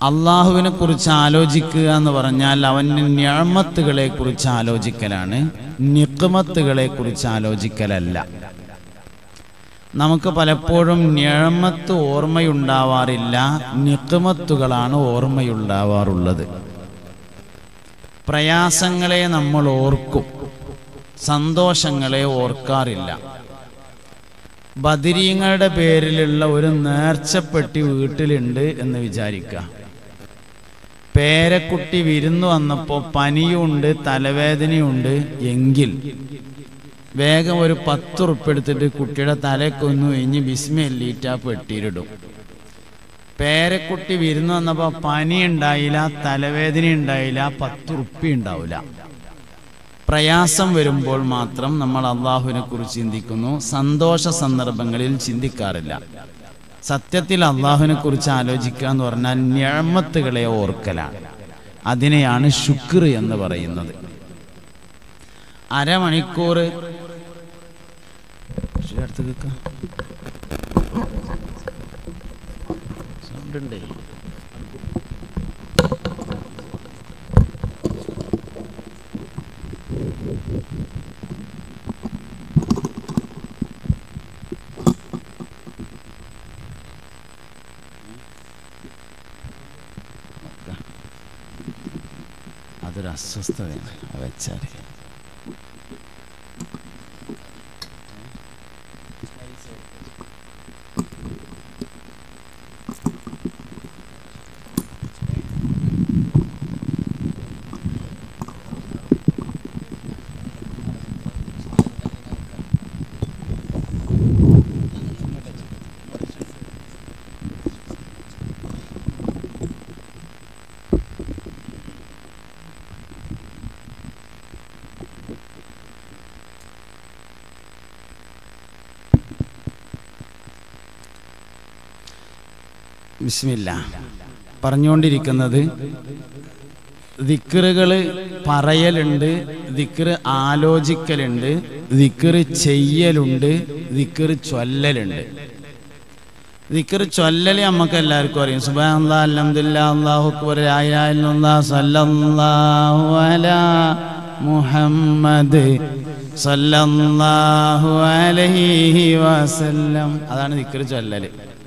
അള്ളാഹുവിനെ കുറിച്ച് ആലോചിക്കുക എന്ന് പറഞ്ഞാൽ അവൻ്റെ ഞാമത്തുകളെ കുറിച്ച് ആലോചിക്കലാണ് നിക്കുമത്തുകളെ കുറിച്ച് ആലോചിക്കലല്ല നമുക്ക് പലപ്പോഴും ഞാമത്ത് ഓർമ്മയുണ്ടാവാറില്ല നിക്കുമത്തുകളാണ് ഓർമ്മയുണ്ടാവാറുള്ളത് പ്രയാസങ്ങളെ നമ്മൾ ഓർക്കും സന്തോഷങ്ങളെ ഓർക്കാറില്ല ബദിരീങ്ങളുടെ പേരിലുള്ള ഒരു നേർച്ചപ്പെട്ടി വീട്ടിലുണ്ട് എന്ന് വിചാരിക്കുക പേരക്കുട്ടി വിരുന്നു വന്നപ്പോൾ പനിയുണ്ട് തലവേദനയുണ്ട് എങ്കിൽ വേഗം ഒരു പത്ത് ഉറുപ്പ് എടുത്തിട്ട് കുട്ടിയുടെ തലക്കൊന്നു കഴിഞ്ഞ് ബിസ്മല്ലിയിട്ട് ആ പെട്ടിയിലിടും പേരക്കുട്ടി വിരുന്ന് വന്നപ്പോൾ പനി ഉണ്ടായില്ല തലവേദന ഉണ്ടായില്ല പത്ത് ഉറുപ്പി ഉണ്ടാവില്ല പ്രയാസം വരുമ്പോൾ മാത്രം നമ്മൾ അള്ളാഹുവിനെ കുറിച്ച് ചിന്തിക്കുന്നു സന്തോഷ സന്ദർഭങ്ങളിൽ ചിന്തിക്കാറില്ല സത്യത്തിൽ അള്ളാഹുവിനെ കുറിച്ച് ആലോചിക്കുക എന്ന് പറഞ്ഞാൽ ഞാമത്തുകളെ ഓർക്കലാണ് അതിനെയാണ് ശുക്ർ എന്ന് പറയുന്നത് അരമണിക്കൂർ ശരി, അടുത്ത് കേൾക്കാം സൗണ്ട് ഉണ്ടേ അതൊരു അസ്വസ്ഥതയാണ് അത് വെച്ചാൽ ബിസ്മില്ല പറഞ്ഞുകൊണ്ടിരിക്കുന്നത് ദിക്കറുകൾ പറയലുണ്ട് ദിക്കറ് ആലോചിക്കലുണ്ട് ദിക്കറ് ചെയ്യലുണ്ട് ദിക്കറ് ചൊല്ലലുണ്ട് ദിക്കറ് ചൊല്ലല് നമുക്ക് എല്ലാവർക്കും അറിയാം സുബാൻ അലഹദില്ലാ അള്ളാഹു അക്ബർ ലാ ഇലാഹ ഇല്ലല്ലാഹ് സല്ലല്ലാഹു അലാ മുഹമ്മദ് സല്ലല്ലാഹു അലൈഹി വസല്ലം അതാണ് ദിക്കറ് ചൊല്ലല്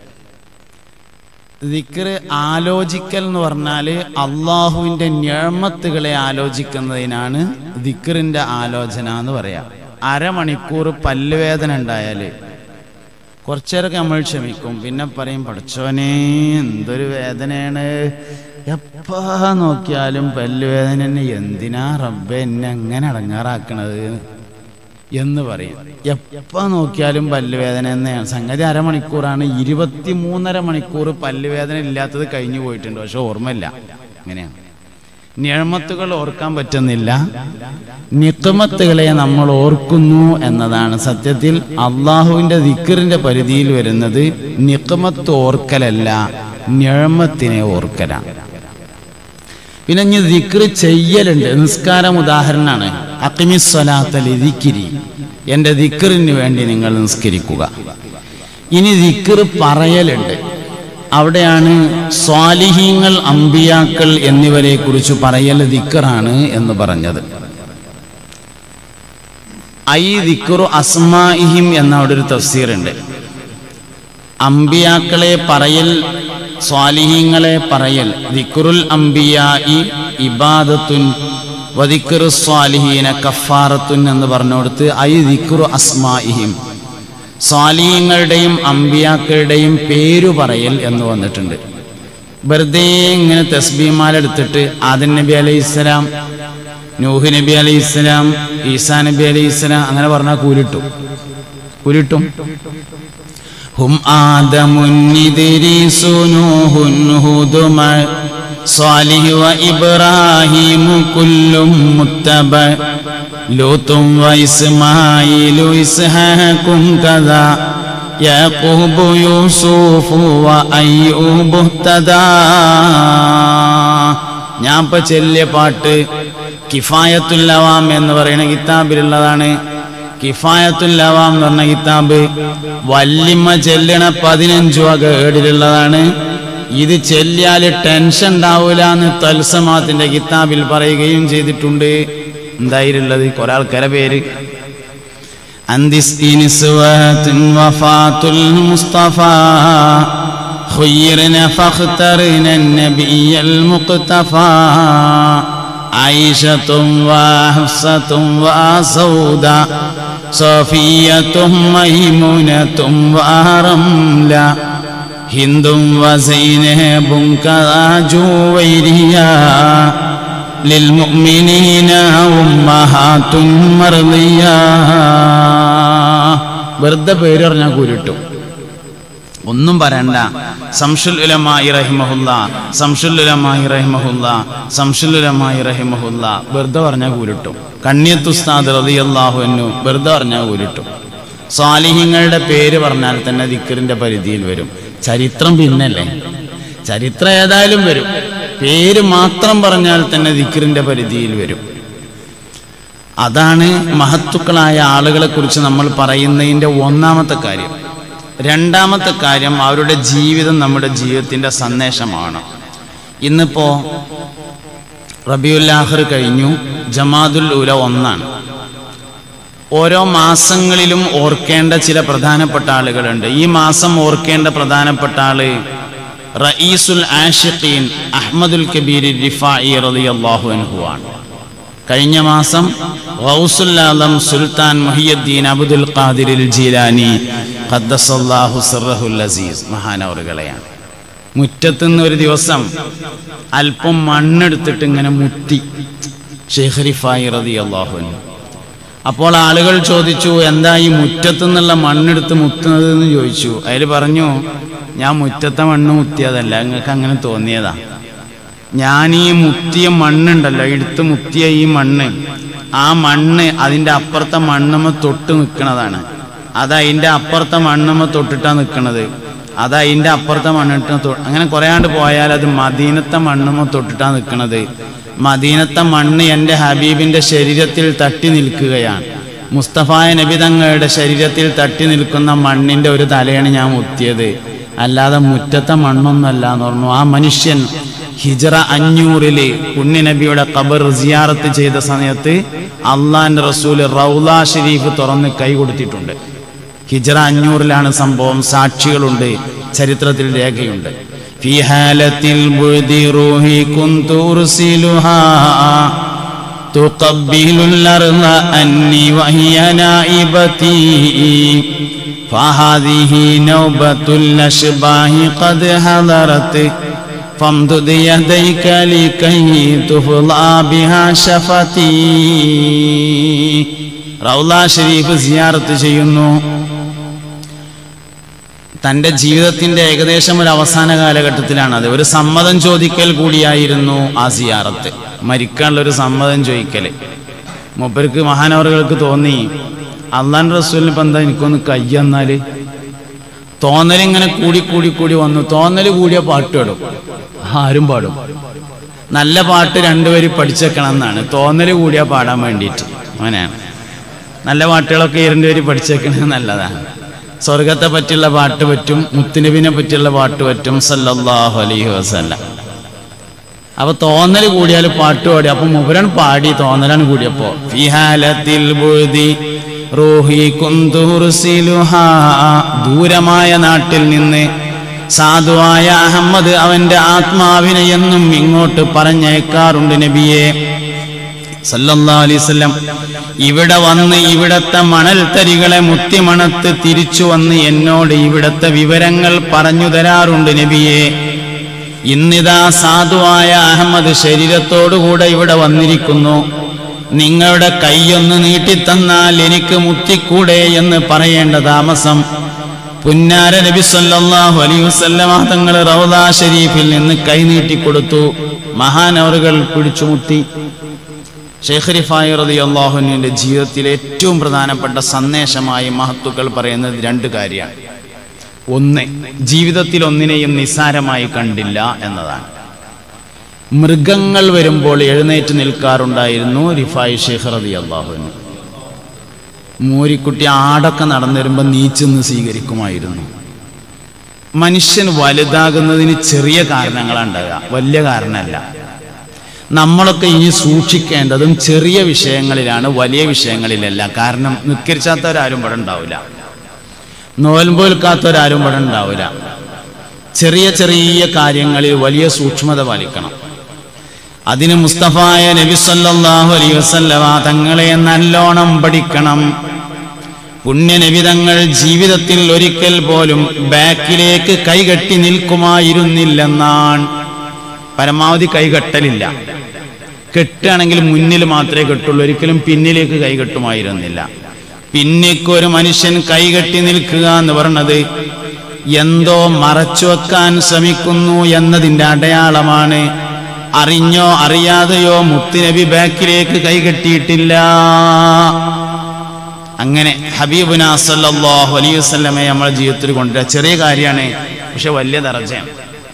ദിക്റ് ആലോചിക്കൽ എന്ന് പറഞ്ഞാൽ അള്ളാഹുവിൻ്റെ ഞഴമത്തുകളെ ആലോചിക്കുന്നതിനാണ് ദിക്റിൻ്റെ ആലോചന എന്ന് പറയാം അരമണിക്കൂർ പല്ലുവേദന ഉണ്ടായാൽ കുറച്ചേരൊക്കെ നമ്മൾ ക്ഷമിക്കും പിന്നെ പറയും പഠിച്ചോനെ എന്തൊരു വേദനയാണ് എപ്പാ നോക്കിയാലും പല്ലുവേദന എന്നെ എന്തിനാ റബ്ബെ എന്നെ അങ്ങനെ അടങ്ങാറാക്കണത് എന്ന് പറയും എപ്പോൾ നോക്കിയാലും പല്ലുവേദന തന്നെയാണ് സംഗതി അരമണിക്കൂറാണ് ഇരുപത്തി മൂന്നര മണിക്കൂർ പല്ലുവേദന ഇല്ലാത്തത് കഴിഞ്ഞു പോയിട്ടുണ്ട് പക്ഷെ ഓർമ്മയില്ല അങ്ങനെയാണ് നിഴമത്തുകൾ ഓർക്കാൻ പറ്റുന്നില്ല നിത്തുമത്തുകളെ നമ്മൾ ഓർക്കുന്നു എന്നതാണ് സത്യത്തിൽ അള്ളാഹുവിൻ്റെ ദിക്കറിൻ്റെ പരിധിയിൽ വരുന്നത് നിക്കുമത്ത് ഓർക്കലല്ല നിഴമത്തിനെ ഓർക്കലാണ് പിന്നെ ഇനി ദിക്റ് ചെയ്യലുണ്ട് നിസ്കാരം ഉദാഹരണമാണ് അക്കിമിസ്വലാത്തലി ദിക്കിരി എൻ്റെ ദിക്കറിന് വേണ്ടി നിങ്ങൾ നിസ്കരിക്കുക ഇനി ദിക്കറ് പറയലുണ്ട് അവിടെയാണ് സ്വാലിഹീങ്ങൾ അമ്പിയാക്കൾ എന്നിവരെ കുറിച്ച് പറയൽ ദിക്കറാണ് എന്ന് പറഞ്ഞത് ഐ ദിക്കറു അസ്മാഇഹിം എന്ന അവിടെ ഒരു തഫ്സീറുണ്ട് അമ്പിയാക്കളെ പറയൽ സ്വാലിഹീങ്ങളെ പറയൽ ദിക്റുൽ അംബിയായി ഇബാദത്തുൻ വദിക്റു സ്വാലിഹീന കഫാറത്തുൻ എന്ന് പറഞ്ഞുകൊടുത്ത് ഐ ദിക്റു അസ്മാഇഹിം സ്വാലിഹീങ്ങളുടെയും അമ്പിയാക്കളുടെയും പേരു പറയൽ എന്ന് വന്നിട്ടുണ്ട് വെറുതെ ഇങ്ങനെ തസ്ബീമാലെടുത്തിട്ട് ആദൻ നബി അലൈഹി ഇസ്ലാം നൂഹ് നബി അലൈഹി ഇസ്ലാം ഈസാ നബി അലൈഹി ഇസ്ലാം അങ്ങനെ പറഞ്ഞാൽ കൂലിട്ടും കൂലിട്ടും هم آدم إدريس نوح هود مع صالح وإبراهيم كل متبع لوط وإسماعيل إسحاق كذا يعقوب يوسف وأيوب اهتدى ഞാൻ ഇപ്പൊ ചെല്ലിയ പാട്ട് കിഫായത്തുല്ലവാം എന്ന് പറയുന്ന കിതാബിലുള്ളതാണ് കിഫായത്തുല്ലവാം എന്ന് പറഞ്ഞ കിതാബ് വല്യമ്മ ചെല്ലണ പതിനഞ്ചു വക ഏടിലുള്ളതാണ് ഇത് ചെല്ലിയാൽ ടെൻഷൻ ഉണ്ടാവൂല എന്ന് തൽസമാത്തിന്റെ കിതാബിൽ പറയുകയും ചെയ്തിട്ടുണ്ട് എന്തായിരുള്ളത് കുറെ ആൾക്കാരെ പേര് അന്തിസ്തി നിസ്വത്തുൻ വഫാത്തുൽ മുസ്തഫ خيرنا فاخترنا النبي المقتفى عائشة وحفصة وسودة صفية ميمونة ورملة هند وزينب كذا جويريا للمؤمنين أمهات مرضية വെറുതെ പേര് പറഞ്ഞാൽ കൂരിട്ടും ഒന്നും പറയണ്ട സംഷുൽ ഉലമായി റഹിമഹുല്ല സംഷുൽ ഉലമായി റഹിമഹുല്ല സംഷുൽ ഉലമായി റഹിമഹുല്ല വെറുതെ പറഞ്ഞാൽ കൂരിട്ടും കണ്യത്തുസ്താദ് റളിയല്ലാഹു അൻഹു വെറുതെ പറഞ്ഞാൽ കൂരിട്ടും സ്വാലിഹിങ്ങളുടെ പേര് പറഞ്ഞാൽ തന്നെ ദിക്കറിന്റെ പരിധിയിൽ വരും ചരിത്രം പിന്നല്ലേ ചരിത്രം ഏതായാലും വരും പേര് മാത്രം പറഞ്ഞാൽ തന്നെ ദിക്കറിന്റെ പരിധിയിൽ വരും അതാണ് മഹത്തുക്കളായ ആളുകളെ കുറിച്ച് നമ്മൾ പറയുന്നതിൻ്റെ ഒന്നാമത്തെ കാര്യം രണ്ടാമത്തെ കാര്യം അവരുടെ ജീവിതം നമ്മുടെ ജീവിതത്തിൻ്റെ സന്ദേശമാണ് ഇന്നിപ്പോൾ റബിയുല്ലാഹർ കഴിഞ്ഞു ജമാദുൽ ഉല ഒന്നാണ് ഓരോ മാസങ്ങളിലും ഓർക്കേണ്ട ചില പ്രധാനപ്പെട്ട ആളുകളുണ്ട് ഈ മാസം ഓർക്കേണ്ട പ്രധാനപ്പെട്ട ആള് റയീസുൽ ആഷിഖീൻ അഹ്മദുൽ കബീർ റിഫായി റളിയല്ലാഹു അൻഹു ആണ് കഴിഞ്ഞ മാസം ഗൗസുൽ ആലം സുൽത്താൻ മുഹിയുദ്ദീൻ അബ്ദുൽ ഖാദിർ ജീലാനി ഖദ്ദസല്ലാഹു സിർറഹുൽ അസീസ് മഹാനവറുകളെയാണ് മുറ്റത്തുനിന്ന് ഒരു ദിവസം അല്പം മണ്ണെടുത്തിട്ട് ഇങ്ങനെ മുത്തി ഷെയ്ഖ് റിഫായി റളിയല്ലാഹു അൻഹു അപ്പോൾ ആളുകൾ ചോദിച്ചു എന്താ ഈ മുറ്റത്തുനിന്നുള്ള മണ്ണെടുത്ത് മുത്തുന്നത് എന്ന് ചോദിച്ചു അതിൽ പറഞ്ഞു ഞാൻ മുറ്റത്തെ മണ്ണ് മുത്തിയതല്ല നിങ്ങൾക്ക് അങ്ങനെ തോന്നിയതാ ഞാൻ ഈ മുത്തിയ മണ്ണുണ്ടല്ലോ എടുത്ത് മുത്തിയ ഈ മണ്ണ് ആ മണ്ണ് അതിൻ്റെ അപ്പുറത്തെ മണ്ണുമ്മ തൊട്ട് നിൽക്കുന്നതാണ് അത് അതിൻ്റെ അപ്പുറത്തെ മണ്ണുമ്മ തൊട്ടിട്ടാ നിൽക്കുന്നത് അത് അതിൻ്റെ അപ്പുറത്തെ മണ്ണിട്ട് തൊ- അങ്ങനെ കുറയാണ്ട് പോയാൽ അത് മദീനത്തെ മണ്ണുമ്മ തൊട്ടിട്ടാ നിൽക്കുന്നത് മദീനത്തെ മണ്ണ് എൻ്റെ ഹബീബിൻ്റെ ശരീരത്തിൽ തട്ടി നിൽക്കുകയാണ് മുസ്തഫായ നബി തങ്ങളുടെ ശരീരത്തിൽ തട്ടി നിൽക്കുന്ന മണ്ണിൻ്റെ ഒരു തലയാണ് ഞാൻ മുത്തിയത് അല്ലാതെ മുറ്റത്തെ മണ്ണൊന്നുമല്ല എന്ന് പറഞ്ഞു ആ മനുഷ്യൻ ഹിജറ അഞ്ഞൂറില് പുണ്യനബിയുടെ ഖബർ സിയാറത്ത് ചെയ്ത സമയത്ത് അള്ളാന്റെ റസൂല് റൗല ഷരീഫ് തുറന്ന് കൈ കൊടുത്തിട്ടുണ്ട് ഹിജറ അഞ്ഞൂറിലാണ് സംഭവം സാക്ഷികളുണ്ട് ചരിത്രത്തിൽ രേഖയുണ്ട് في حالة البعد روحي كنت أرسلها تقبل الأرض أني وهي نائبتي فهذه نوبة الأشباه قد حضرت فامدد يديك لكي تفضى بها شفتي റൗല ഷരീഫ് സിയാറത്ത് ചെയ്യുന്നു തൻ്റെ ജീവിതത്തിൻ്റെ ഏകദേശം ഒരു അവസാന കാലഘട്ടത്തിലാണത് ഒരു സമ്മതം ചോദിക്കൽ കൂടിയായിരുന്നു ആ സിയാറത്ത് മരിക്കാനുള്ള ഒരു സമ്മതം ചോദിക്കൽ മൂപ്പർക്ക് മഹാനവറുകൾക്ക് തോന്നി അള്ളാൻ റസൂലിന് ഇപ്പം എന്താ എനിക്കൊന്ന് കയ്യെന്നാൽ തോന്നലിങ്ങനെ കൂടി കൂടി കൂടി വന്നു തോന്നൽ കൂടിയ പാട്ട് പാടും ആരും പാടും നല്ല പാട്ട് രണ്ടുപേരും പഠിച്ചേക്കണം എന്നാണ് തോന്നൽ കൂടിയ പാടാൻ വേണ്ടിയിട്ട് അങ്ങനെയാണ് നല്ല പാട്ടുകളൊക്കെ രണ്ടുപേരും പഠിച്ചേക്കണത് നല്ലതാണ് സ്വർഗത്തെ പറ്റിയുള്ള പാട്ട് പറ്റും മുത്തുനബിനെ പറ്റിയുള്ള പാട്ട് പറ്റും സല്ലല്ലാഹു അലൈഹി വസല്ലം അപ്പൊ തോന്നൽ കൂടിയാൽ പാട്ട് പാടി അപ്പൊ മുബരൻ പാടി തോന്നലാണ് കൂടിയപ്പോ ഫിഹാലത്തിൽ ബുഴുതി റൂഹി കുന്തുർസിലുഹാ ദൂരമായ നാട്ടിൽ നിന്ന് സാധുവായ അഹമ്മദ് അവന്റെ ആത്മാവിനെ എന്നും ഇങ്ങോട്ട് പറഞ്ഞേക്കാറുണ്ട് നബിയെ സല്ലല്ലാഹു അലൈഹി വസല്ലം ഇവിടെ വന്ന് ഇവിടത്തെ മണൽ തരികളെ മുത്തിമണത്ത് തിരിച്ചു വന്ന് എന്നോട് ഇവിടത്തെ വിവരങ്ങൾ പറഞ്ഞു തരാറുണ്ട് നബിയെ ഇന്നിതാ സാധുവായ അഹമ്മദ് ശരീരത്തോടുകൂടെ ഇവിടെ വന്നിരിക്കുന്നു നിങ്ങളുടെ കൈയൊന്ന് നീട്ടിത്തന്നാൽ എനിക്ക് മുത്തിക്കൂടെ എന്ന് പറയേണ്ട താമസം പുന്നാര നബി സല്ലല്ലാഹു അലൈഹി വസല്ലമ തങ്ങൾ റൗദാ ഷരീഫിൽ നിന്ന് കൈ നീട്ടിക്കൊടുത്തു മഹാനവറുകൾ പിടിച്ചു മുത്തി ഷെയ്ഖ് റിഫായി റതി അള്ളാഹുവിൻ്റെ ജീവിതത്തിലെ ഏറ്റവും പ്രധാനപ്പെട്ട സന്ദേശമായി മഹത്തുക്കൾ പറയുന്നത് രണ്ട് കാര്യമാണ് ഒന്ന് ജീവിതത്തിൽ ഒന്നിനെയും നിസ്സാരമായി കണ്ടില്ല എന്നതാണ് മൃഗങ്ങൾ വരുമ്പോൾ എഴുന്നേറ്റ് നിൽക്കാറുണ്ടായിരുന്നു റിഫായി ഷെയ്ഖ് റതി അള്ളാഹുവിന് മൂരിക്കുട്ടി ആടൊക്കെ നടന്നു വരുമ്പോൾ നീച്ചെന്ന് സ്വീകരിക്കുമായിരുന്നു മനുഷ്യൻ വലുതാകുന്നതിന് ചെറിയ കാരണങ്ങളാണ് ഉണ്ടാകുക വലിയ കാരണമല്ല നമ്മളൊക്കെ ഇനി സൂക്ഷിക്കേണ്ടതും ചെറിയ വിഷയങ്ങളിലാണ് വലിയ വിഷയങ്ങളിലല്ല കാരണം നിസ്കരിച്ചാത്തവരാരും ഇവിടെ ഉണ്ടാവില്ല നോൽമ്പോൽക്കാത്തവരാരും ഇവിടെ ഉണ്ടാവില്ല ചെറിയ ചെറിയ കാര്യങ്ങളിൽ വലിയ സൂക്ഷ്മത പാലിക്കണം അതിന് മുസ്തഫായ നബി സല്ലല്ലാഹു അലൈഹി വസല്ലമ തങ്ങളെ നല്ലോണം പഠിക്കണം പുണ്യനബി തങ്ങൾ ജീവിതത്തിൽ ഒരിക്കൽ പോലും ബാക്കിലേക്ക് കൈകെട്ടി നിൽക്കുമായിരുന്നില്ലെന്നാണ് പരമാവധി കൈകെട്ടലില്ല കെട്ടുകയാണെങ്കിൽ മുന്നിൽ മാത്രമേ കെട്ടുള്ളൂ ഒരിക്കലും പിന്നിലേക്ക് കൈകെട്ടുമായിരുന്നില്ല പിന്നിക്ക് ഒരു മനുഷ്യൻ കൈകെട്ടി നിൽക്കുക എന്ന് പറഞ്ഞത് എന്തോ മറച്ചു വെക്കാൻ ശ്രമിക്കുന്നു എന്നതിൻ്റെ അടയാളമാണ് അറിഞ്ഞോ അറിയാതെയോ മുത്തുനബി ബാക്കിലേക്ക് കൈകെട്ടിയിട്ടില്ല അങ്ങനെ ഹബീബുന സല്ലല്ലാഹു അലൈഹി വസല്ലമയെ നമ്മളെ ജീവിതത്തിൽ കൊണ്ടുവരിക ചെറിയ കാര്യമാണ് പക്ഷെ വലിയ ദർജയാണ്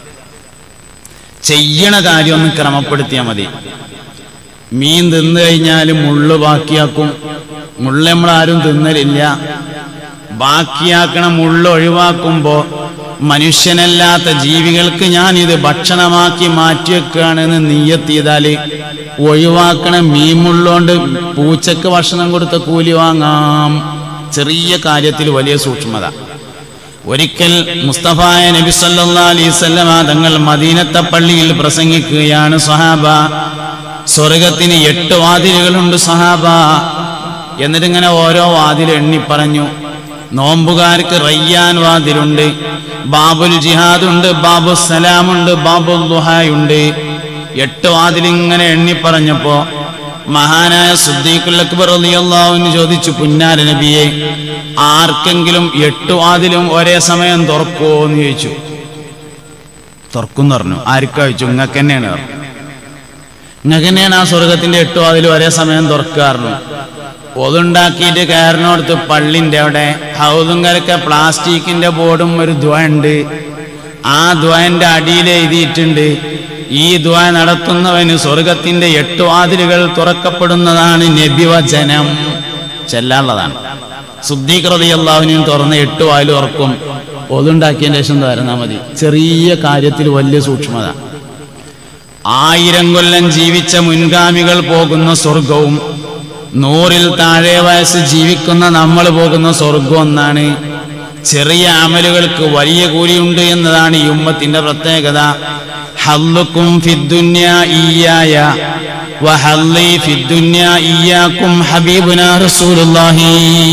ചെയ്യണ കാര്യം ഒന്ന് ക്രമപ്പെടുത്തിയാൽ മതി മീൻ തിന്നു കഴിഞ്ഞാൽ മുള്ളു ബാക്കിയാക്കും മുള്ള നമ്മളാരും തിന്നലില്ല ബാക്കിയാക്കണ മുള്ള ഒഴിവാക്കുമ്പോ മനുഷ്യനല്ലാത്ത ജീവികൾക്ക് ഞാൻ ഇത് ഭക്ഷണമാക്കി മാറ്റിവെക്കുകയാണെന്ന് നീയത്തിയതാല് ഒഴിവാക്കണ മീൻ മുള്ളോണ്ട് പൂച്ചക്ക് ഭക്ഷണം കൊടുത്ത കൂലി വാങ്ങാം ചെറിയ കാര്യത്തിൽ വലിയ സൂക്ഷ്മത ഒരിക്കൽ മുസ്തഫായ നബി സല്ലല്ലാഹു അലൈഹി വസല്ലമ തങ്ങൾ മദീനത്തെ പള്ളിയിൽ പ്രസംഗിക്കുകയാണ് സഹാബ സ്വർഗത്തിന് എട്ട് വാതിലുകളുണ്ട് സഹാബ എന്നിട്ടിങ്ങനെ ഓരോ വാതിൽ എണ്ണി പറഞ്ഞു നോമ്പുകാർക്ക് റയ്യാൻ വാതിലുണ്ട് ബാബുൽ ജിഹാദുണ്ട് ബാബു സലാമുണ്ട് ബാബുൽ ദുഹായുണ്ട് എട്ട് വാതിൽ ഇങ്ങനെ എണ്ണി പറഞ്ഞപ്പോ മഹാനായ സുദ്ദീഖുൽ അക്ബർ റളിയല്ലാഹുവിന് ചോദിച്ചു പുന്നാര നബിയെ ആർക്കെങ്കിലും എട്ട് വാതിലും ഒരേ സമയം തുറക്കുമോ എന്ന് ചോദിച്ചു തുറക്കും പറഞ്ഞു ആർക്കാ ചോദിച്ചു ഇങ്ങക്ക് തന്നെയാണ് പറഞ്ഞു ഇങ്ങക്ക് തന്നെയാണ് ആ സ്വർഗത്തിന്റെ എട്ട് വാതിലും ഒരേ സമയം തുറക്കാറുണ്ട് ഒതുണ്ടാക്കിയിട്ട് കയറിനോടത്ത് പള്ളിന്റെ അവിടെ ഹൗതും കരക്ക പ്ലാസ്റ്റിക്കിന്റെ ബോർഡും ഒരു ദ്വ ഉണ്ട് ആ ദ്വന്റെ അടിയിൽ എഴുതിയിട്ടുണ്ട് ഈ ദ്വ നടത്തുന്നവന് സ്വർഗത്തിന്റെ എട്ട് വാതിലുകൾ തുറക്കപ്പെടുന്നതാണ് നബിവചനം ചെല്ലാനുള്ളതാണ് ശുദ്ധീകൃതി അള്ളാഹുവിനെയും തുറന്ന് എട്ട് വാതിൽ തുറക്കും ഒതുണ്ടാക്കിയതിന് ശേഷം തരുന്നാൽ മതി ചെറിയ കാര്യത്തിൽ വലിയ സൂക്ഷ്മത ആയിരം കൊല്ലം ജീവിച്ച മുൻഗാമികൾ പോകുന്ന സ്വർഗവും നൂറിൽ താഴെ വയസ്സ് ജീവിക്കുന്ന നമ്മൾ പോകുന്ന സ്വർഗം ഒന്നാണ് ചെറിയ അമലുകൾക്ക് വലിയ കൂലിയുണ്ട് എന്നതാണ് ഈ ഉമ്മത്തിന്റെ പ്രത്യേകത ഹല്ലുക്കും ഫിദ്ദുന്യ ഈയായ വഹല്ലി ഫിദ്ദുന്യ ഈയാക്കും ഹബീബുന റസൂലുള്ളാഹി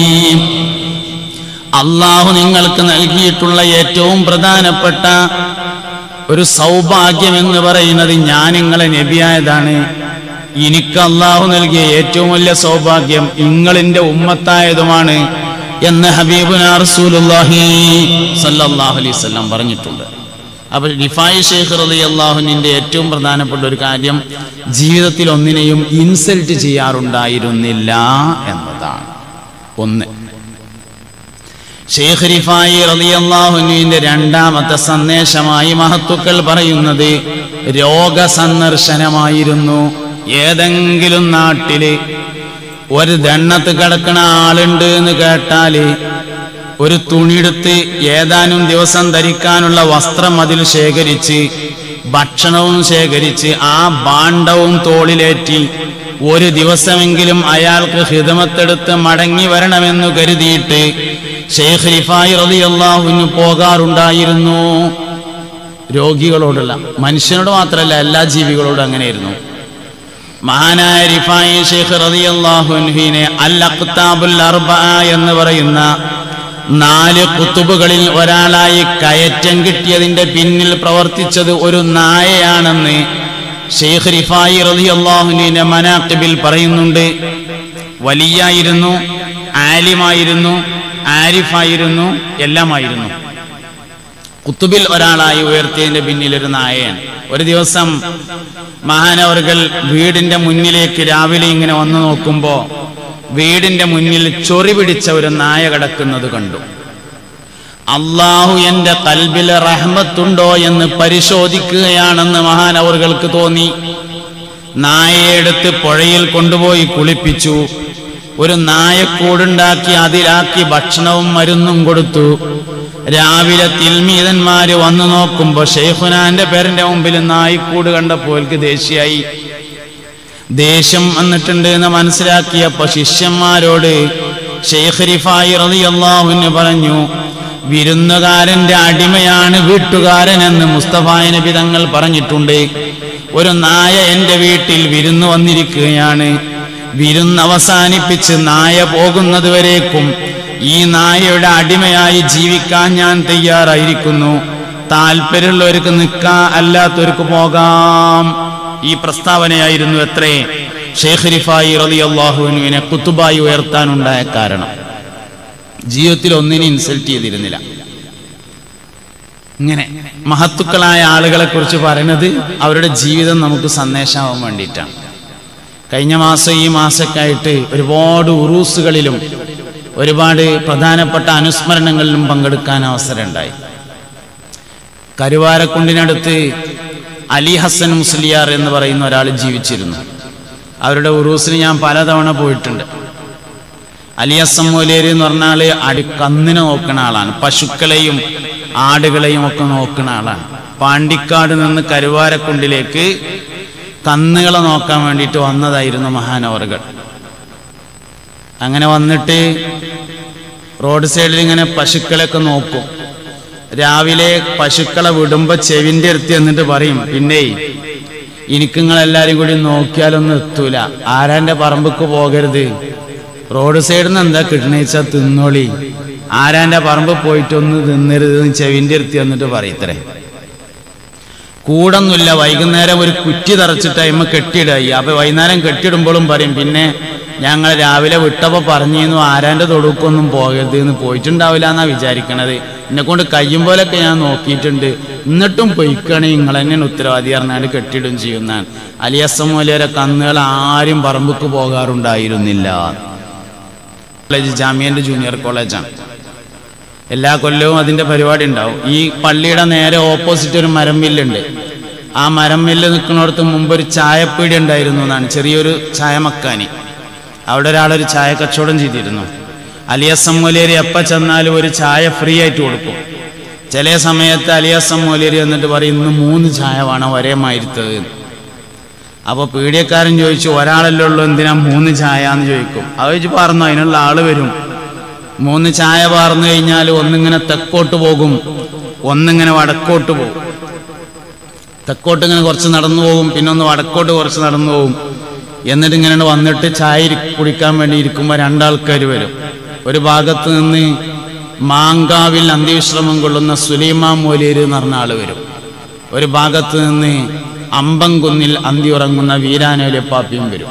അള്ളാഹു നിങ്ങൾക്ക് നൽകിയിട്ടുള്ള ഏറ്റവും പ്രധാനപ്പെട്ട ഒരു സൗഭാഗ്യം എന്ന് പറയുന്നത് ഞാൻ നിങ്ങളെ നബിയായതാണ് എനിക്ക് അള്ളാഹു നൽകിയ ഏറ്റവും വലിയ സൗഭാഗ്യം നിങ്ങളിന്റെ ഉമ്മത്തായതുമാണ് എന്ന് ഹബീബുന റസൂലുള്ളാഹി സല്ലല്ലാഹു അലൈഹി വസല്ലം പറഞ്ഞിട്ടുണ്ട് അപ്പൊ റിഫായി ഷെയ്ഖ് റളി അള്ളാഹുവിന്റെ ഏറ്റവും പ്രധാനപ്പെട്ട ഒരു കാര്യം ജീവിതത്തിൽ ഒന്നിനെയും ഇൻസൾട്ട് ചെയ്യാറുണ്ടായിരുന്നില്ല എന്നതാണ് ഒന്ന് ഷെയ്ഖ് റിഫായി റളിയല്ലാഹുവിന്റെ രണ്ടാമത്തെ സന്ദേശമായി മഹത്തുക്കൾ പറയുന്നത് രോഗസന്ദർശനമായിരുന്നു ഏതെങ്കിലും നാട്ടില് ഒരു ദണ്ണത്ത് കിടക്കണ ആളുണ്ട് എന്ന് കേട്ടാല് ഒരു തുണിയെടുത്ത് ഏതാനും ദിവസം ധരിക്കാനുള്ള വസ്ത്രം അതിൽ ശേഖരിച്ച് ഭക്ഷണവും ശേഖരിച്ച് ആ ഭാണ്ഡവും തോളിലേറ്റി ഒരു ദിവസമെങ്കിലും അയാൾക്ക് ഹിതമത്തെടുത്ത് മടങ്ങി വരണമെന്ന് കരുതിയിട്ട് ഷെയ്ഖ് റിഫായി റളിയല്ലാഹുവിന് പോകാറുണ്ടായിരുന്നു രോഗികളോടുള്ള മനുഷ്യനോട് മാത്രമല്ല എല്ലാ ജീവികളോടും അങ്ങനെയായിരുന്നു മഹാനായ റിഫായി ഷെയ്ഖ് റളിയല്ലാഹുവിനെ അൽ അഖ്താബുൽ അർബ എന്ന് പറയുന്ന നാല് കുത്തുബുകളിൽ ഒരാളായി കയറ്റം കിട്ടിയതിന്റെ പിന്നിൽ പ്രവർത്തിച്ചത് ഒരു നായയാണെന്ന് ഷെയ്ഖ് റിഫായി റളിയല്ലാഹുവിനെ മനാഖിബിൽ പറയുന്നുണ്ട് വലിയായിരുന്നു ആലിമായിരുന്നു ആരിഫായിരുന്നു എല്ലാമായിരുന്നു കുത്തുബിൽ ഒരാളായി ഉയർത്തിയതിന്റെ പിന്നിൽ ഒരു നായയാണ് ഒരു ദിവസം മഹാനവർകൾ വീടിന്റെ മുന്നിലേക്ക് രാവിലെ ഇങ്ങനെ വന്നു നോക്കുമ്പോ വീടിന്റെ മുന്നിൽ ചൊറി പിടിച്ച ഒരു നായ കിടക്കുന്നത് കണ്ടു അള്ളാഹു എന്റെ കൽബിൽ റഹ്മത്തുണ്ടോ എന്ന് പരിശോധിക്കുകയാണെന്ന് മഹാനവറുകൾക്ക് തോന്നി നായയെ എടുത്ത് പുഴയിൽ കൊണ്ടുപോയി കുളിപ്പിച്ചു ഒരു നായക്കൂടുണ്ടാക്കി അതിലാക്കി ഭക്ഷണവും മരുന്നും കൊടുത്തു രാവിലെ തിൽമീതന്മാര് വന്നു നോക്കുമ്പോ ഷെയ്ഖുനാന്റെ പേരന്റെ മുമ്പിൽ നായിക്കൂട് കണ്ടപ്പോൾ എനിക്ക് ദേഷ്യായി ദേഷ്യം വന്നിട്ടുണ്ട് എന്ന് മനസ്സിലാക്കിയപ്പോ ശിഷ്യന്മാരോട് ഷെയ്ഖ് റിഫായി റളിയല്ലാഹുവിന് പറഞ്ഞു വിരുന്നുകാരന്റെ അടിമയാണ് വീട്ടുകാരൻ എന്ന് മുസ്തഫായ നബി തങ്ങൾ പറഞ്ഞിട്ടുണ്ട് ഒരു നായ എന്റെ വീട്ടിൽ വിരുന്ന് വന്നിരിക്കുകയാണ് വിരുന്ന് അവസാനിപ്പിച്ച് നായ പോകുന്നത് വരേക്കും ഈ നായയുടെ അടിമയായി ജീവിക്കാൻ ഞാൻ തയ്യാറായിരിക്കുന്നു താല്പര്യമുള്ളവർക്ക് നിൽക്കാം അല്ലാത്തവർക്ക് പോകാം ഈ പ്രസ്താവനയായിരുന്നു എത്രേ ഷേഖ് റിഫായി റളിയല്ലാഹുവിനെ കുത്തുബായി ഉയർത്താനുണ്ടായ കാരണം ജീവിതത്തിൽ ഒന്നിനെ ഇൻസൾട്ട് ചെയ്തിരുന്നില്ല ഇങ്ങനെ മഹത്തുക്കളായ ആളുകളെ കുറിച്ച് പറയുന്നത് അവരുടെ ജീവിതം നമുക്ക് സന്ദേശമാവാൻ വേണ്ടിയിട്ടാണ് കഴിഞ്ഞ മാസം ഈ മാസമൊക്കെ ആയിട്ട് ഒരുപാട് ഉറൂസുകളിലും ഒരുപാട് പ്രധാനപ്പെട്ട അനുസ്മരണങ്ങളിലും പങ്കെടുക്കാൻ അവസരമുണ്ടായി കരുവാരക്കുണ്ടിനടുത്ത് അലി ഹസൻ മുസ്ലിയാർ എന്ന് പറയുന്ന ഒരാൾ ജീവിച്ചിരുന്നു അവരുടെ ഉറൂസിന് ഞാൻ പലതവണ പോയിട്ടുണ്ട് അലി ഹസൻ മൂലേര് എന്ന് പറഞ്ഞാൽ അടി കന്നിനെ നോക്കുന്ന ആളാണ് പശുക്കളെയും ആടുകളെയും ഒക്കെ നോക്കുന്ന ആളാണ് പാണ്ടിക്കാട് നിന്ന് കരുവാരക്കുണ്ടിലേക്ക് കന്നുകളെ നോക്കാൻ വേണ്ടിയിട്ട് വന്നതായിരുന്നു മഹാനവറുകൾ അങ്ങനെ വന്നിട്ട് റോഡ് സൈഡിൽ ഇങ്ങനെ പശുക്കളെയൊക്കെ നോക്കും രാവിലെ പശുക്കളെ വിടുമ്പോ ചെവിന്റെ അടുത്ത് എന്നിട്ട് പറയും പിന്നെ എനിക്ക് നിങ്ങളെല്ലാരും കൂടി നോക്കിയാലൊന്നും എത്തൂല ആരാന്റെ പറമ്പക്ക് പോകരുത് റോഡ് സൈഡിൽ നിന്ന് എന്താ കിട്ടണേച്ചാ തിന്നോളി ആരാന്റെ പറമ്പ് പോയിട്ടൊന്ന് തിന്നരുത് എന്ന് ചെവിന്റെ അടുത്ത് എന്നിട്ട് പറയത്രേ കൂടൊന്നുമില്ല വൈകുന്നേരം ഒരു കുറ്റി തറച്ചിട്ട് അയിമ കെട്ടിയിടായി അപ്പൊ വൈകുന്നേരം കെട്ടിയിടുമ്പോഴും പറയും പിന്നെ ഞങ്ങൾ രാവിലെ വിട്ടപ്പോ പറഞ്ഞിരുന്നു ആരാന്റെ തൊടുക്കൊന്നും പോകരുത് എന്ന് പോയിട്ടുണ്ടാവില്ല എന്നാ വിചാരിക്കണത് എന്നെ കൊണ്ട് കഴിയും പോലൊക്കെ ഞാൻ നോക്കിയിട്ടുണ്ട് എന്നിട്ടും പൊയ്ക്കണെങ്കിൽ നിങ്ങൾ തന്നെയാണ് ഉത്തരവാദി പറഞ്ഞാൽ കെട്ടിയിടും ചെയ്യുന്നതാണ് അലിയസം മൂലരെ കന്നുകൾ ആരും പറമ്പുക്ക് പോകാറുണ്ടായിരുന്നില്ല കോളേജ് ജാമ്യന്റെ ജൂനിയർ കോളേജാണ് എല്ലാ കൊല്ലവും അതിന്റെ പരിപാടി ഉണ്ടാവും ഈ പള്ളിയുടെ നേരെ ഓപ്പോസിറ്റ് ഒരു മരം മില്ലുണ്ട് ആ മരം മില്ല് നിൽക്കുന്നിടത്ത് മുമ്പ് ഒരു ചായപ്പീടി ഉണ്ടായിരുന്നു എന്നാണ് ചെറിയൊരു ചായമക്കാനി അവിടെ ഒരാളൊരു ചായ കച്ചവടം ചെയ്തിരുന്നു അലിയസം മൂലേരി എപ്പോൾ ചെന്നാലും ഒരു ചായ ഫ്രീ ആയിട്ട് കൊടുക്കും ചില സമയത്ത് അലിയസം മൂലേരി എന്നിട്ട് പറയും ഇന്ന് മൂന്ന് ചായ വേണം ഒരേ മായിരുത്തത് അപ്പോൾ പീഡിയക്കാരൻ ചോദിച്ചു ഒരാളല്ലേ ഉള്ളൂ എന്തിനാ മൂന്ന് ചായ എന്ന് ചോദിക്കും അത് ചോദിച്ചു പറഞ്ഞു അതിനുള്ള ആള് വരും മൂന്ന് ചായ പാർന്നു കഴിഞ്ഞാൽ ഒന്നിങ്ങനെ തെക്കോട്ട് പോകും ഒന്നിങ്ങനെ വടക്കോട്ട് പോകും തെക്കോട്ട് ഇങ്ങനെ കുറച്ച് നടന്നു പോകും പിന്നെ ഒന്ന് വടക്കോട്ട് കുറച്ച് നടന്നു പോകും എന്നിട്ട് ഇങ്ങനെ വന്നിട്ട് ചായ ഇരി- കുടിക്കാൻ വേണ്ടി ഇരിക്കുമ്പോൾ രണ്ടാൾക്കാർ വരും ഒരു ഭാഗത്ത് നിന്ന് മാങ്കാവിൽ അന്ത്യവിശ്രമം കൊള്ളുന്ന സുലൈമാൻ മോലിയർ എന്ന് പറഞ്ഞ ആള് വരും ഒരു ഭാഗത്ത് നിന്ന് അമ്പംകുന്നിൽ അന്തി ഉറങ്ങുന്ന വീരാനോലിപ്പാപ്പിയും വരും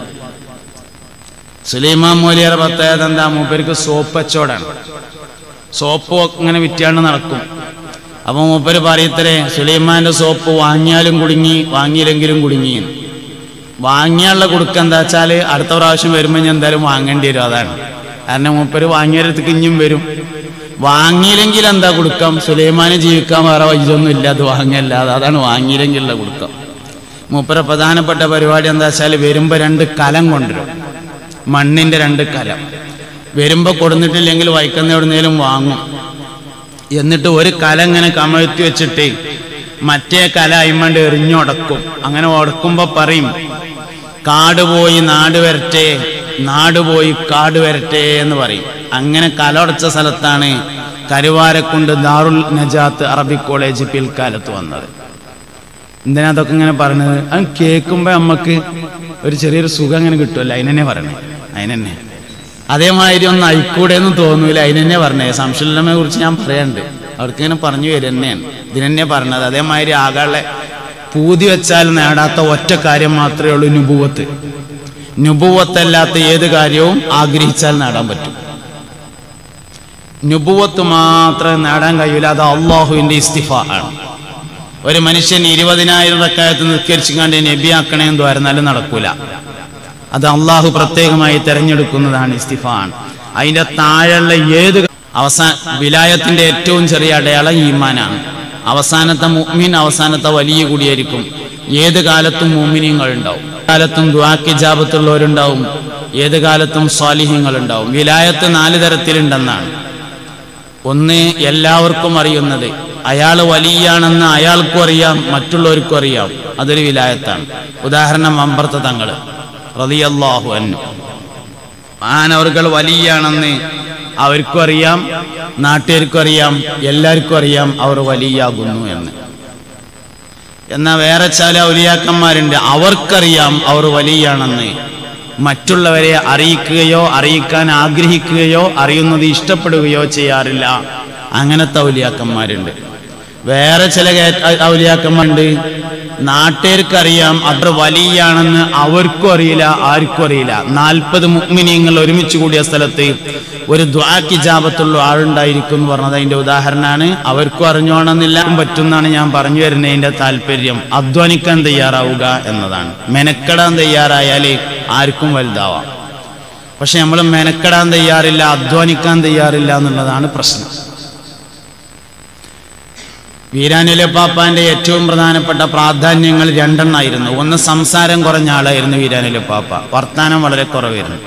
സുലൈമാൻ മോലിയർ പ്രത്യേകത എന്താ മൂപ്പർക്ക് സോപ്പ് കച്ചവടാണ് സോപ്പ് ഇങ്ങനെ വിറ്റാണ്ട് നടക്കും അപ്പൊ മൂപ്പര് പറയത്തരേ സുലൈമാന്റെ സോപ്പ് വാങ്ങിയാലും കുടുങ്ങി വാങ്ങിയില്ലെങ്കിലും കുടുങ്ങി എന്ന്. വാങ്ങിയാനുള്ള കൊടുക്കുക എന്താ വെച്ചാൽ അടുത്ത പ്രാവശ്യം വരുമ്പോൾ ഞാൻ എന്തായാലും വാങ്ങേണ്ടി വരും അതാണ് കാരണം മൂപ്പര് വാങ്ങിയടത്തേക്ക് ഇഞ്ഞും വരും വാങ്ങിയില്ലെങ്കിൽ എന്താ കൊടുക്കാം സുലൈമാന് ജീവിക്കാൻ വേറെ വൈദ്യൊന്നും ഇല്ല അത് വാങ്ങിയല്ലാതെ അതാണ് വാങ്ങിയില്ലെങ്കിലുള്ള കൊടുക്കാം മൂപ്പര പ്രധാനപ്പെട്ട പരിപാടി എന്താ വെച്ചാൽ വരുമ്പോൾ രണ്ട് കലം കൊണ്ടുവരും മണ്ണിന്റെ രണ്ട് കലം വരുമ്പോൾ കൊടുത്തിട്ടില്ലെങ്കിൽ വൈക്കുന്ന എവിടുന്നേലും വാങ്ങും എന്നിട്ട് ഒരു കല ഇങ്ങനെ കമഴ്ത്തി വെച്ചിട്ട് മറ്റേ കല അയിമണ്ട് എറിഞ്ഞുടക്കും അങ്ങനെ ഉടക്കുമ്പോൾ പറയും കാട് പോയി നാട് വരട്ടെ നാട് പോയി കാട് വരട്ടെ എന്ന് പറയും അങ്ങനെ കലൊടച്ച സ്ഥലത്താണ് കരുവാരക്കുണ്ട് ദാറുൽ നജാത്ത് അറബിക് കോളേജ് പിൽക്കാലത്ത് വന്നത് എന്തിനാ അതൊക്കെ ഇങ്ങനെ പറഞ്ഞത് അത് കേൾക്കുമ്പോൾ നമുക്ക് ഒരു ചെറിയൊരു സുഖം അങ്ങനെ കിട്ടുമല്ലോ അതിനെന്നെ പറയണേ അതിനെന്നെ അതേമാതിരി ഒന്ന് അയക്കൂടെ എന്ന് തോന്നൂല അതിനെന്നെ പറഞ്ഞേ സംശുല്ലമയെ കുറിച്ച് ഞാൻ പറയാണ്ട് അവർക്ക് ഇങ്ങനെ പറഞ്ഞു വരും തന്നെയാണ് ഇതിനെന്നെ പറഞ്ഞത് അതേമാതിരി ആകാളെ പൂതി വെച്ചാൽ നേടാത്ത ഒറ്റ കാര്യം മാത്രമേ ഉള്ളൂ നുപൂവത്ത് നുപൂവത്തല്ലാത്ത ഏത് കാര്യവും ആഗ്രഹിച്ചാൽ നേടാൻ പറ്റും നുപൂവത്ത് മാത്രമേ നേടാൻ കഴിയില്ല അത് അള്ളാഹുവിന്റെ ഇസ്തിഫ ആണ് ഒരു മനുഷ്യൻ ഇരുപതിനായിരം റക്കായത്ത് നിസ്കരിച്ചുകൊണ്ട് നബിയാക്കണേന്ന് തോരുന്നാലും നടക്കൂല അത് അള്ളാഹു പ്രത്യേകമായി തെരഞ്ഞെടുക്കുന്നതാണ് ഇസ്തിഫാൻ അതിന്റെ താഴെയുള്ള ഏത് അവസാന വിലായത്തിന്റെ ഏറ്റവും ചെറിയ അടയാളം ഈമാനാണ് അവസാനത്തെ മുഅ്മിൻ അവസാനത്തെ വലിയ കൂടിയായിരിക്കും ഏത് കാലത്തും മുഅ്മിനീങ്ങൾ ഉണ്ടാവും കാലത്തും ദ്വാക്ക് ജാപത്തുള്ളവരുണ്ടാവും ഏത് കാലത്തും സ്വാലിഹ്യങ്ങൾ ഉണ്ടാവും വിലായത്ത് നാല് തരത്തിലുണ്ടെന്നാണ് ഒന്ന് എല്ലാവർക്കും അറിയുന്നത് അയാൾ വലിയാണെന്ന് അയാൾക്കും അറിയാം മറ്റുള്ളവർക്കും അറിയാം അതൊരു വിലായത്താണ് ഉദാഹരണം അമ്പർത്ത തങ്ങൾ റതിയല്ലാഹു അന്നു ആനവർകൾ വലിയാണെന്ന് അവർക്കും അറിയാം നാട്ടുകാർക്കും അറിയാം എല്ലാവർക്കും അറിയാം അവർ വലിയാകുന്നു എന്ന് എന്നാൽ വേറെ ചില ഔലിയാക്കന്മാരുണ്ട് അവർക്കറിയാം അവർ വലിയാണെന്ന് മറ്റുള്ളവരെ അറിയിക്കുകയോ അറിയിക്കാൻ ആഗ്രഹിക്കുകയോ അറിയുന്നത് ഇഷ്ടപ്പെടുകയോ ചെയ്യാറില്ല അങ്ങനത്തെ ഔലിയാക്കന്മാരുണ്ട് വേറെ ചില കേ- ഔലിയാക്കന്മാരുണ്ട് നാട്ടുകാർക്കറിയാം അവർ വലിയാണെന്ന് അവർക്കും അറിയില്ല ആർക്കും അറിയില്ല നാൽപ്പത് മുഗ്മിനിയങ്ങൾ ഒരുമിച്ച് കൂടിയ സ്ഥലത്ത് ഒരു ദ്വാക്കിജാപത്തുള്ള ആളുണ്ടായിരിക്കും എന്ന് പറഞ്ഞത് അതിന്റെ ഉദാഹരണമാണ് അവർക്കും അറിഞ്ഞോണമെന്നില്ല പറ്റുന്നാണ് ഞാൻ പറഞ്ഞു വരുന്നതിന്റെ താല്പര്യം അധ്വാനിക്കാൻ തയ്യാറാവുക എന്നതാണ് മെനക്കെടാൻ തയ്യാറായാൽ ആർക്കും വലുതാവാം പക്ഷെ നമ്മൾ മെനക്കെടാൻ തയ്യാറില്ല അധ്വാനിക്കാൻ തയ്യാറില്ല എന്നുള്ളതാണ് പ്രശ്നം വീരാനിലെ പാപ്പാന്റെ ഏറ്റവും പ്രധാനപ്പെട്ട പ്രാധാന്യങ്ങൾ രണ്ടെണ്ണമായിരുന്നു ഒന്ന് സംസാരം കുറഞ്ഞ ആളായിരുന്നു വീരാനിലെ പാപ്പ വർത്താനം വളരെ കുറവായിരുന്നു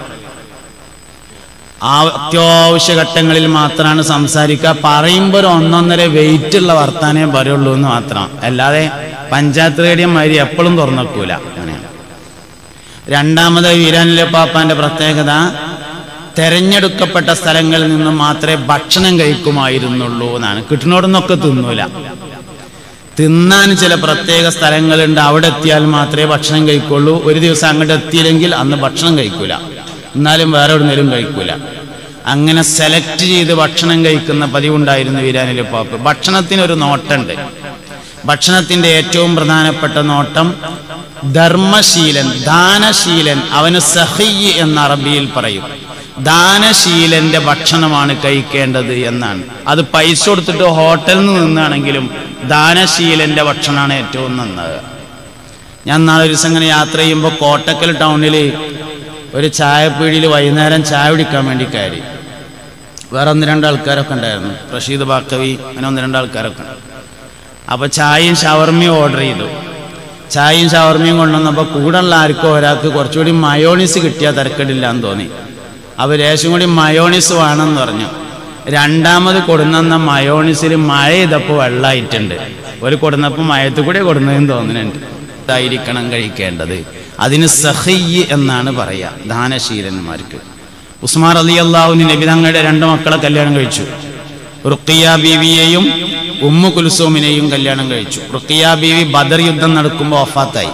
ആ അത്യാവശ്യ ഘട്ടങ്ങളിൽ മാത്രമാണ് സംസാരിക്കുക പറയുമ്പോൾ ഒരു ഒന്നൊന്നര വെയിറ്റ് ഉള്ള വർത്താനേ പറയുള്ളൂ എന്ന് മാത്രം അല്ലാതെ പഞ്ചായത്ത് റേഡിയം മാതിരി എപ്പോഴും തുറന്നേക്കൂല അങ്ങനെയാണ് രണ്ടാമത് വീരാനിലെ പാപ്പാന്റെ പ്രത്യേകത തെരഞ്ഞെടുക്കപ്പെട്ട സ്ഥലങ്ങളിൽ നിന്ന് മാത്രമേ ഭക്ഷണം കഴിക്കുമായിരുന്നുള്ളൂ എന്നാണ് കിട്ടുന്നോടൊന്നൊക്കെ തിന്നൂല തിന്നാൻ ചില പ്രത്യേക സ്ഥലങ്ങളുണ്ട് അവിടെ എത്തിയാൽ മാത്രമേ ഭക്ഷണം കഴിക്കുള്ളൂ ഒരു ദിവസം അങ്ങോട്ട് എത്തിയില്ലെങ്കിൽ അന്ന് ഭക്ഷണം കഴിക്കൂല എന്നാലും വേറെ എവിടുന്നേലും കഴിക്കൂല അങ്ങനെ സെലക്ട് ചെയ്ത് ഭക്ഷണം കഴിക്കുന്ന പതിവുണ്ടായിരുന്നു വീരാനിലെ പാപ്പ് ഭക്ഷണത്തിനൊരു നോട്ടുണ്ട് ഭക്ഷണത്തിന്റെ ഏറ്റവും പ്രധാനപ്പെട്ട നോട്ടം ധർമ്മശീലൻ ദാനശീലൻ അവന് സഹയ്യ് എന്ന അറബിയിൽ പറയും ദാനശീലന്റെ ഭക്ഷണമാണ് കഴിക്കേണ്ടത് എന്നാണ് അത് പൈസ കൊടുത്തിട്ട് ഹോട്ടലിൽ നിന്ന് നിന്നാണെങ്കിലും ദാനശീലന്റെ ഭക്ഷണമാണ് ഏറ്റവും നന്നത് ഞാൻ നാളെ ഒരു ദിവസം ഇങ്ങനെ യാത്ര ചെയ്യുമ്പോൾ കോട്ടക്കൽ ടൗണിൽ ഒരു ചായപ്പീടിയിൽ വൈകുന്നേരം ചായ കുടിക്കാൻ വേണ്ടി കയറി വേറെ ഒന്ന് രണ്ട് ആൾക്കാരൊക്കെ ഉണ്ടായിരുന്നു റഷീദ് ബാക്കവി അങ്ങനെ ഒന്ന് രണ്ട് ആൾക്കാരൊക്കെ ഉണ്ട് അപ്പോൾ ചായയും ഷവർമയും ഓർഡർ ചെയ്തു ചായയും ഷവർമയും കൊണ്ടുവന്നപ്പോൾ കൂടെയുള്ള ആർക്കോ ഒരാൾക്ക് കുറച്ചുകൂടി മയോണിസ് കിട്ടിയാൽ തിരക്കടില്ല എന്ന് തോന്നി അപ്പോൾ ലേശം കൂടി മയോണിസ് വേണമെന്ന് പറഞ്ഞു രണ്ടാമത് കൊടുന്ന മയോണിസിൽ മഴ ചെയ്തപ്പോൾ വെള്ളമായിട്ടുണ്ട് ഒരു കൊടുന്നപ്പോൾ മയത്ത് കൂടി കൊടുന്നതെന്ന് തോന്നുന്നുണ്ട് ഇതായിരിക്കണം കഴിക്കേണ്ടത് അതിന് സഹയ്യ് എന്നാണ് പറയുക ദാനശീലന്മാർക്ക് ഉസ്മാൻ അലി അള്ളാഹുവിന് നബി തങ്ങളുടെ രണ്ട് മക്കളെ കല്യാണം കഴിച്ചു റുക്കിയ ബീവിയെയും ഉമ്മു കുൽസൂമിനെയും കല്യാണം കഴിച്ചു റുക്കിയ ബീവി ബദർ യുദ്ധം നടക്കുമ്പോൾ വഫാത്തായി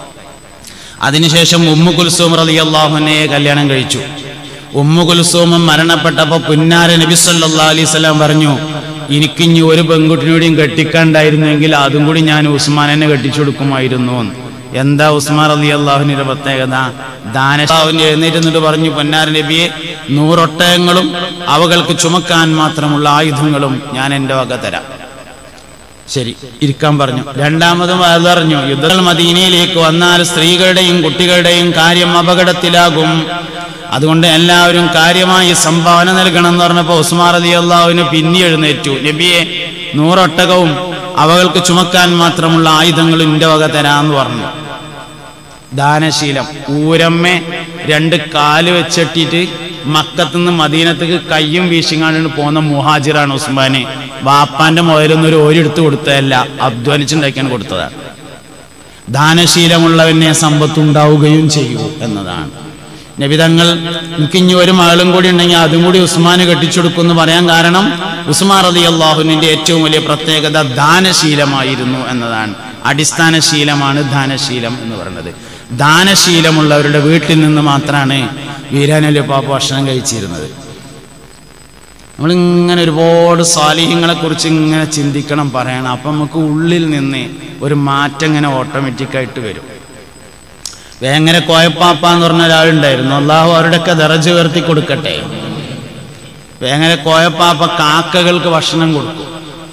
അതിനുശേഷം ഉമ്മു കുൽസൂം റലി അള്ളാഹുനെ കല്യാണം കഴിച്ചു ഉമ്മു കുൽസൂമും മരണപ്പെട്ടപ്പോൾ പുന്നാര നബി സല്ലാ അലൈഹി സ്വലാം പറഞ്ഞു എനിക്കിഞ്ഞി ഒരു പെൺകുട്ടിനോടെയും കെട്ടിക്കാണ്ടായിരുന്നെങ്കിൽ അതും കൂടി ഞാൻ ഉസ്മാനെ കെട്ടിച്ചു കൊടുക്കുമായിരുന്നു എന്ന്. എന്താ ഉസ്മാൻ അലി അള്ളാഹുവിന്റെ പ്രത്യേകത ദാനശാവിന് എഴുന്നേറ്റ് എന്നിട്ട് പറഞ്ഞു പൊന്നാര നബിയെ നൂറൊട്ടയങ്ങളും അവകൾക്ക് ചുമക്കാൻ മാത്രമുള്ള ആയുധങ്ങളും ഞാൻ എൻ്റെ വക തരാം ശരി ഇരിക്കാൻ പറഞ്ഞു രണ്ടാമതും അതറിഞ്ഞു യുദ്ധങ്ങൾ മദീനയിലേക്ക് വന്നാൽ സ്ത്രീകളുടെയും കുട്ടികളുടെയും കാര്യം അപകടത്തിലാകും അതുകൊണ്ട് എല്ലാവരും കാര്യമായി സംഭാവന നൽകണം എന്ന് പറഞ്ഞപ്പോൾ ഉസ്മാർ അലി അള്ളാഹുവിന് പിന്നെ എഴുന്നേറ്റു നബിയെ നൂറൊട്ടകവും അവകൾക്ക് ചുമക്കാൻ മാത്രമുള്ള ആയുധങ്ങളും ഇന്റെ വക തരാന്ന് പറഞ്ഞു ദാനശീലം ഊരമ്മെ രണ്ട് കാല് വെച്ചെട്ടിട്ട് മക്കത്തുനിന്ന് മദീനത്തേക്ക് കയ്യും വീശിങ്ങാണ്ട് പോകുന്ന മുഹാജിറാണ് ഉസ്മാന് വാപ്പാന്റെ മുതലൊന്നും ഒരു ഓരെടുത്ത് കൊടുത്തതല്ല അധ്വാനിച്ചുണ്ടാക്കിയാണ് കൊടുത്തതാണ് ദാനശീലമുള്ളവനെ സമ്പത്തുണ്ടാവുകയും ചെയ്യൂ എന്നതാണ് നബിതങ്ങൾ എനിക്ക് ഇനി ഒരു മകളും കൂടി ഉണ്ടെങ്കിൽ അതും കൂടി ഉസ്മാന് കെട്ടിച്ചെടുക്കും എന്ന് പറയാൻ കാരണം ഉസ്മാൻ റതി അള്ളാഹുവിന്റെ ഏറ്റവും വലിയ പ്രത്യേകത ദാനശീലമായിരുന്നു എന്നതാണ് അടിസ്ഥാന ശീലമാണ് ദാനശീലം എന്ന് പറയുന്നത് ദാനശീലമുള്ളവരുടെ വീട്ടിൽ നിന്ന് മാത്രമാണ് വീരാനലി പാപ്പ ഭക്ഷണം കഴിച്ചിരുന്നത് നമ്മളിങ്ങനെ ഒരുപാട് സ്വാലിഹ്യങ്ങളെ കുറിച്ച് ഇങ്ങനെ ചിന്തിക്കണം പറയണം അപ്പം നമുക്ക് ഉള്ളിൽ നിന്ന് ഒരു മാറ്റം ഇങ്ങനെ ഓട്ടോമാറ്റിക്കായിട്ട് വരും വേങ്ങര കോയപ്പാപ്പ എന്ന് പറഞ്ഞ ഒരാളുണ്ടായിരുന്നു അള്ളാഹു അവരുടെയൊക്കെ ദറജ ഉയർത്തി കൊടുക്കട്ടെ വേങ്ങര കോയപ്പാപ്പ കാക്കകൾക്ക് ഭക്ഷണം കൊടുക്കും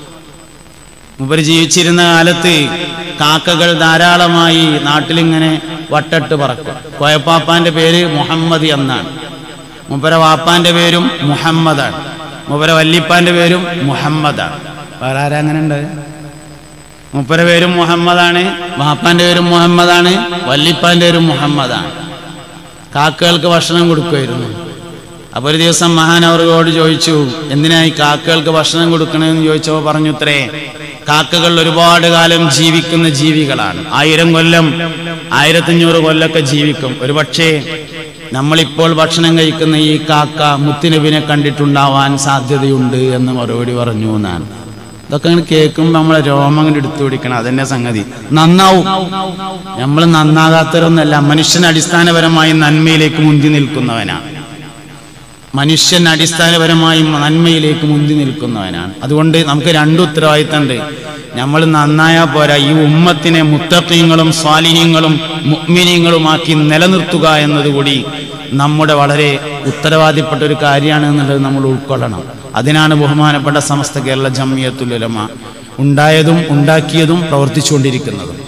മൂപ്പര് ജീവിച്ചിരുന്ന കാലത്ത് കാക്കകൾ ധാരാളമായി നാട്ടിലിങ്ങനെ വട്ടട്ട് പറക്കും കോയപ്പാപ്പാന്റെ പേര് മുഹമ്മദ് എന്നാണ് മൂപ്പര വാപ്പാന്റെ പേരും മുഹമ്മദാണ് മൂപ്പര വല്ലിപ്പാന്റെ പേരും മുഹമ്മദാണ് വേറെ ആരാ അങ്ങനെ ഉണ്ട് മൂപ്പര പേരും മുഹമ്മദാണ് വാപ്പാന്റെ പേരും മുഹമ്മദാണ് വല്ലിപ്പാന്റെ പേരും മുഹമ്മദാണ് കാക്കകൾക്ക് ഭക്ഷണം കൊടുക്കുമായിരുന്നു അപ്പോൾ ഒരു ദിവസം മഹാനവറുകളോട് ചോദിച്ചു എന്തിനാ ഈ കാക്കകൾക്ക് ഭക്ഷണം കൊടുക്കണമെന്ന് ചോദിച്ചപ്പോൾ പറഞ്ഞു ഇത്രേ കാക്കകൾ ഒരുപാട് കാലം ജീവിക്കുന്ന ജീവികളാണ് ആയിരം കൊല്ലം ആയിരത്തഞ്ഞൂറ് കൊല്ലമൊക്കെ ജീവിക്കും ഒരു പക്ഷേ നമ്മളിപ്പോൾ ഭക്ഷണം കഴിക്കുന്ന ഈ കാക്ക മുത്തുനബിനെ കണ്ടിട്ടുണ്ടാവാൻ സാധ്യതയുണ്ട് എന്ന് മറുപടി പറഞ്ഞു എന്നാണ് ഇതൊക്കെ അങ്ങനെ കേൾക്കുമ്പോൾ നമ്മളെ രോമം അങ്ങനെ എടുത്തു പിടിക്കണം അതന്നെ സംഗതി നന്നാവും നമ്മൾ നന്നാകാത്തവരൊന്നല്ല മനുഷ്യൻ അടിസ്ഥാനപരമായി നന്മയിലേക്ക് മുന്തി നിൽക്കുന്നവനാണ് മനുഷ്യൻ അടിസ്ഥാനപരമായി നന്മയിലേക്ക് മുന്തി നിൽക്കുന്നവനാണ് അതുകൊണ്ട് നമുക്ക് രണ്ട് ഉത്തരവാദിത്തമുണ്ട് നമ്മൾ നന്നായാൽ പോരാ ഈ ഉമ്മത്തിനെ മുത്തക്കീങ്ങളും സ്വാലിഹ്യങ്ങളും മുഗ്മിനീങ്ങളുമാക്കി നിലനിർത്തുക എന്നതുകൂടി നമ്മുടെ വളരെ ഉത്തരവാദിപ്പെട്ട ഒരു കാര്യമാണ് എന്നുള്ളത് നമ്മൾ ഉൾക്കൊള്ളണം അതിനാണ് ബഹുമാനപ്പെട്ട സമസ്ത കേരള ജമ്മിയത്തുലമ ഉണ്ടായതും ഉണ്ടാക്കിയതും പ്രവർത്തിച്ചുകൊണ്ടിരിക്കുന്നതും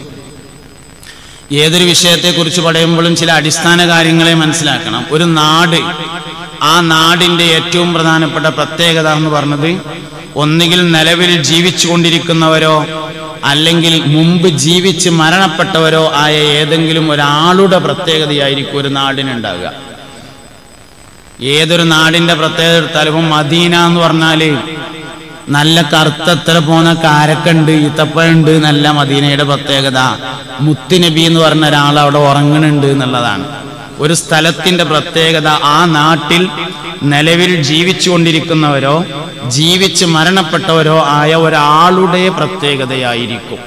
ഏതൊരു വിഷയത്തെക്കുറിച്ച് പറയുമ്പോഴും ചില അടിസ്ഥാന കാര്യങ്ങളെ മനസ്സിലാക്കണം ഒരു നാട് ആ നാടിന്റെ ഏറ്റവും പ്രധാനപ്പെട്ട പ്രത്യേകത എന്ന് പറഞ്ഞത് ഒന്നുകിൽ നിലവിൽ ജീവിച്ചു കൊണ്ടിരിക്കുന്നവരോ അല്ലെങ്കിൽ മുമ്പ് ജീവിച്ച് മരണപ്പെട്ടവരോ ആയ ഏതെങ്കിലും ഒരാളുടെ പ്രത്യേകതയായിരിക്കും ഒരു നാടിനുണ്ടാവുക ഏതൊരു നാടിന്റെ പ്രത്യേകത എടുത്താലും ഇപ്പം മദീന എന്ന് പറഞ്ഞാല് നല്ല കറുത്തത്ര പോന്ന കാരക്കുണ്ട് ഈത്തപ്പഴുണ്ട് നല്ല മദീനയുടെ പ്രത്യേകത മുത്തുനബി എന്ന് പറഞ്ഞ ഒരാൾ അവിടെ ഉറങ്ങുന്നുണ്ട് എന്നുള്ളതാണ് ഒരു സ്ഥലത്തിന്റെ പ്രത്യേകത ആ നാട്ടിൽ നിലവിൽ ജീവിച്ചുകൊണ്ടിരിക്കുന്നവരോ ജീവിച്ച് മരണപ്പെട്ടവരോ ആയ ഒരാളുടെ പ്രത്യേകതയായിരിക്കും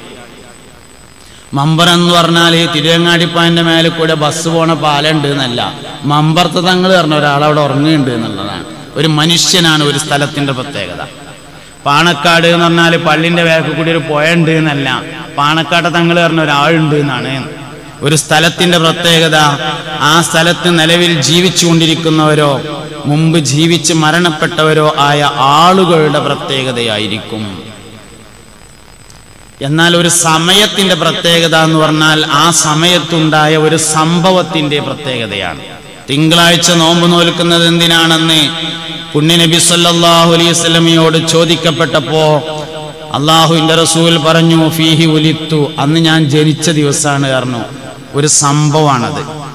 മമ്പർ എന്ന് പറഞ്ഞാൽ തിരുവങ്ങാടിപ്പാന്റെ മേലെ കൂടെ ബസ് പോണ പാലുണ്ട് എന്നല്ല മമ്പർത്ത് തങ്ങൾ പറഞ്ഞ ഒരാളവിടെ ഉറങ്ങുന്നുണ്ട് എന്നുള്ളതാണ് ഒരു മനുഷ്യനാണ് ഒരു സ്ഥലത്തിന്റെ പ്രത്യേകത പാണക്കാട് എന്ന് പറഞ്ഞാൽ പള്ളിന്റെ വേക്ക് കൂടി ഒരു പുഴയുണ്ട് എന്നല്ല പാണക്കാട് തങ്ങൾ പറഞ്ഞ ഒരാളുണ്ട് എന്നാണ് ഒരു സ്ഥലത്തിന്റെ പ്രത്യേകത ആ സ്ഥലത്ത് നിലവിൽ ജീവിച്ചുകൊണ്ടിരിക്കുന്നവരോ മുമ്പ് ജീവിച്ച് മരണപ്പെട്ടവരോ ആയ ആളുകളുടെ പ്രത്യേകതയായിരിക്കും എന്നാൽ ഒരു സമയത്തിന്റെ പ്രത്യേകത എന്ന് പറഞ്ഞാൽ ആ സമയത്തുണ്ടായ ഒരു സംഭവത്തിന്റെ പ്രത്യേകതയാണ് തിങ്കളാഴ്ച നോമ്പ് നോൽക്കുന്നത് എന്തിനാണെന്ന് പുണ്യനബി സല്ലല്ലാഹു അലൈഹി വസല്ലമയോട് ചോദിക്കപ്പെട്ടപ്പോ അള്ളാഹുവിന്റെ റസൂൽ പറഞ്ഞു ഫീഹി ഉലിത്തു അന്ന് ഞാൻ ജനിച്ച ദിവസമാണ് പറഞ്ഞു ഒരു സംഭവമാണത്